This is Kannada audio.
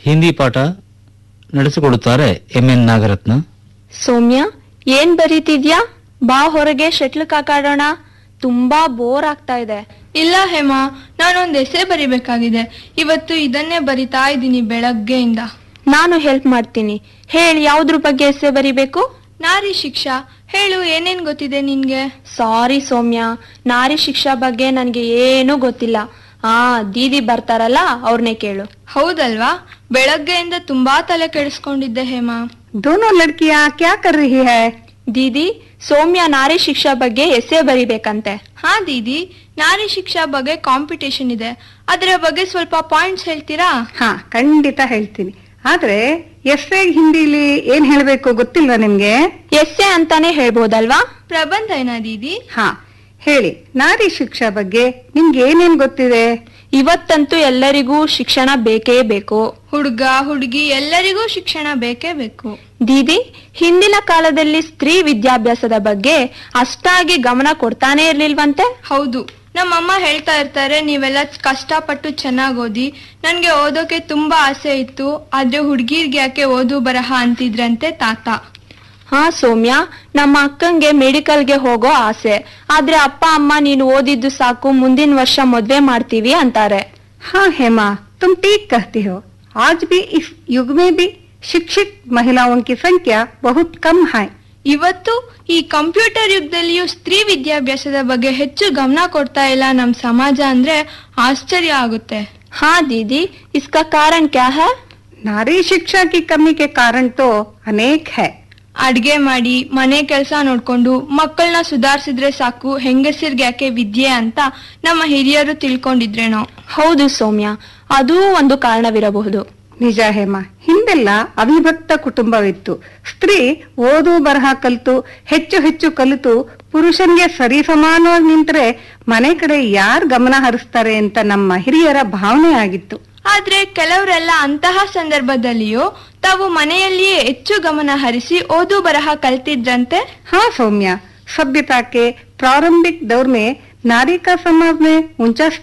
ಹಿಂದಿ ಪಾಠ ನಡೆಸಿಕೊಡುತ್ತಾರೆ ಎಂ ಎನ್ ನಾಗರತ್ನ ಸೌಮ್ಯ ಏನ್ ಬರೀತಿದ್ಯಾ ಬಾ ಹೊರಗೆ ಶಟ್ಲ್ ಕಾಕಾಡೋಣ ತುಂಬಾ ಬೋರ್ ಆಗ್ತಾ ಇದೆ ಇಲ್ಲ ಹೇಮಾ ನಾನೊಂದು ಎಸೆ ಬರಿಬೇಕಾಗಿದೆ ಇವತ್ತು ಇದನ್ನೇ ಬರಿತಾ ಇದ್ದೀನಿ ಬೆಳಗ್ಗೆಯಿಂದ ನಾನು ಹೆಲ್ಪ್ ಮಾಡ್ತೀನಿ ಹೇಳಿ ಯಾವ್ದ್ರ ಬಗ್ಗೆ ಎಸ್ಸೆ ಬರಿಬೇಕು ನಾರಿ ಶಿಕ್ಷಾ ಹೇಳು ಏನೇನ್ ಗೊತ್ತಿದೆ ನಿನ್ಗೆ ಸಾರಿ ಸೌಮ್ಯ ನಾರಿ ಶಿಕ್ಷಾ ಬಗ್ಗೆ ನನ್ಗೆ ಏನೂ ಗೊತ್ತಿಲ್ಲ ಆ ದೀದಿ ಬರ್ತಾರಲ್ಲ ಅವ್ರನ್ನೇ ಕೇಳು ಹೌದಲ್ವಾ ಬೆಳಗ್ಗೆಯಿಂದ ತುಂಬಾ ತಲೆ ಕೆಡಿಸ್ಕೊಂಡಿದ್ದೆ ಹೇಮಾ दोनों लड़कियां क्या कर रही है ದೀದಿ ಸೌಮ್ಯ ನಾರಿ ಶಿಕ್ಷಾ ಬಗ್ಗೆ ಎಸ್ಸೆ ಬರಿಬೇಕಂತೆ ಹಾ ದೀದಿ ನಾರಿ ಶಿಕ್ಷಾ ಬಗ್ಗೆ ಕಾಂಪಿಟೇಷನ್ ಇದೆ ಅದರ ಬಗ್ಗೆ ಸ್ವಲ್ಪ ಪಾಯಿಂಟ್ಸ್ ಹೇಳ್ತೀರಾ ಹಾ ಖಂಡಿತ ಹೇಳ್ತೀನಿ ಆದ್ರೆ ಎಸ್ಸೆ ಹಿಂದಿಲಿ ಏನ್ ಹೇಳ್ಬೇಕು ಗೊತ್ತಿಲ್ವಾ ನಿಮ್ಗೆ ಎಸ್ಸೆ ಅಂತಾನೆ ಹೇಳ್ಬೋದಲ್ವಾ ಪ್ರಬಂಧ ಏನಾ ದೀದಿ ಹಾ ಹೇಳಿ ನಾರಿ ಶಿಕ್ಷಾ ಬಗ್ಗೆ ನಿಮ್ಗೆ ಏನೇನ್ ಗೊತ್ತಿದೆ ಇವತ್ತಂತೂ ಎಲ್ಲರಿಗೂ ಶಿಕ್ಷಣ ಬೇಕೇ ಬೇಕು ಹುಡುಗ ಹುಡುಗಿ ಎಲ್ಲರಿಗೂ ಶಿಕ್ಷಣ ಬೇಕೇ ಬೇಕು ದೀದಿ ಹಿಂದಿನ ಕಾಲದಲ್ಲಿ ಸ್ತ್ರೀ ವಿದ್ಯಾಭ್ಯಾಸದ ಬಗ್ಗೆ ಅಷ್ಟಾಗಿ ಗಮನ ಕೊಡ್ತಾನೆ ಇರ್ಲಿಲ್ವಂತೆ ಹೌದು ನಮ್ಮಮ್ಮ ಹೇಳ್ತಾ ಇರ್ತಾರೆ ನೀವೆಲ್ಲ ಕಷ್ಟಪಟ್ಟು ಚೆನ್ನಾಗಿ ಓದಿ ನನ್ಗೆ ಓದೋಕೆ ತುಂಬಾ ಆಸೆ ಇತ್ತು ಆದ್ರೆ ಹುಡ್ಗಿರ್ಗೆ ಯಾಕೆ ಓದು ಬರಹ ಅಂತಿದ್ರಂತೆ ತಾತ ಹಾ ಸೌಮ್ಯ ನಮ್ಮ ಅಕ್ಕಂಗೆ ಮೆಡಿಕಲ್ಗೆ ಹೋಗೋ ಆಸೆ ಆದ್ರೆ ಅಪ್ಪ ಅಮ್ಮ ನೀನು ಓದಿದ್ದು ಸಾಕು ಮುಂದಿನ ವರ್ಷ ಮದ್ವೆ ಮಾಡ್ತೀವಿ ಅಂತಾರೆ हाँ हेमा तुम ठीक कहती हो आज भी इस युग में भी शिक्षित महिलाओं की संख्या बहुत कम है ಇವತ್ತು ಈ ಕಂಪ್ಯೂಟರ್ ಯುಗದಲ್ಲಿಯೂ ಸ್ತ್ರೀ ವಿದ್ಯಾಭ್ಯಾಸದ ಬಗ್ಗೆ ಹೆಚ್ಚು ಗಮನ ಕೊಡ್ತಾ ಇಲ್ಲ ನಮ್ ಸಮಾಜ ಅಂದ್ರೆ ಆಶ್ಚರ್ಯ ಆಗುತ್ತೆ ಹಾ दीदी इसका कारण क्या है नारी शिक्षा की कमी के कारण तो अनेक है ಅಡ್ಗೆ ಮಾಡಿ ಮನೆ ಕೆಲಸ ನೋಡ್ಕೊಂಡು ಮಕ್ಕಳನ್ನ ಸುಧಾರಿಸಿದ್ರೆ ಸಾಕು ಹೆಂಗಸರ್ಗೆ ಯಾಕೆ ವಿದ್ಯೆ ಅಂತ ನಮ್ಮ ಹಿರಿಯರು ತಿಳ್ಕೊಂಡಿದ್ರೇನೋ ಹೌದು ಸೌಮ್ಯ ಅದೂ ಒಂದು ಕಾರಣವಿರಬಹುದು ನಿಜ ಹೇಮ ಹಿಂದೆಲ್ಲ ಅವಿಭಕ್ತ ಕುಟುಂಬವಿತ್ತು ಸ್ತ್ರೀ ಓದು ಬರಹ ಕಲಿತು ಹೆಚ್ಚು ಹೆಚ್ಚು ಕಲಿತು ಪುರುಷನ್ಗೆ ಸರಿ ಸಮಾನವಾಗಿ ನಿಂತ್ರೆ ಮನೆ ಕಡೆ ಯಾರ್ ಗಮನ ಹರಿಸ್ತಾರೆ ಅಂತ ನಮ್ಮ ಹಿರಿಯರ ಭಾವನೆ ಆಗಿತ್ತು ಆದ್ರೆ ಕೆಲವರೆಲ್ಲ ಅಂತಹ ಸಂದರ್ಭದಲ್ಲಿಯೂ ತಾವು ಮನೆಯಲ್ಲಿಯೇ ಹೆಚ್ಚು ಗಮನ ಹರಿಸಿ ಓದು ಬರಹ ಕಲ್ತಿದ್ರಂತೆ हाँ सौम्या सभ्यता के प्रारंभिक दौर में नारी का समाज में ऊंचा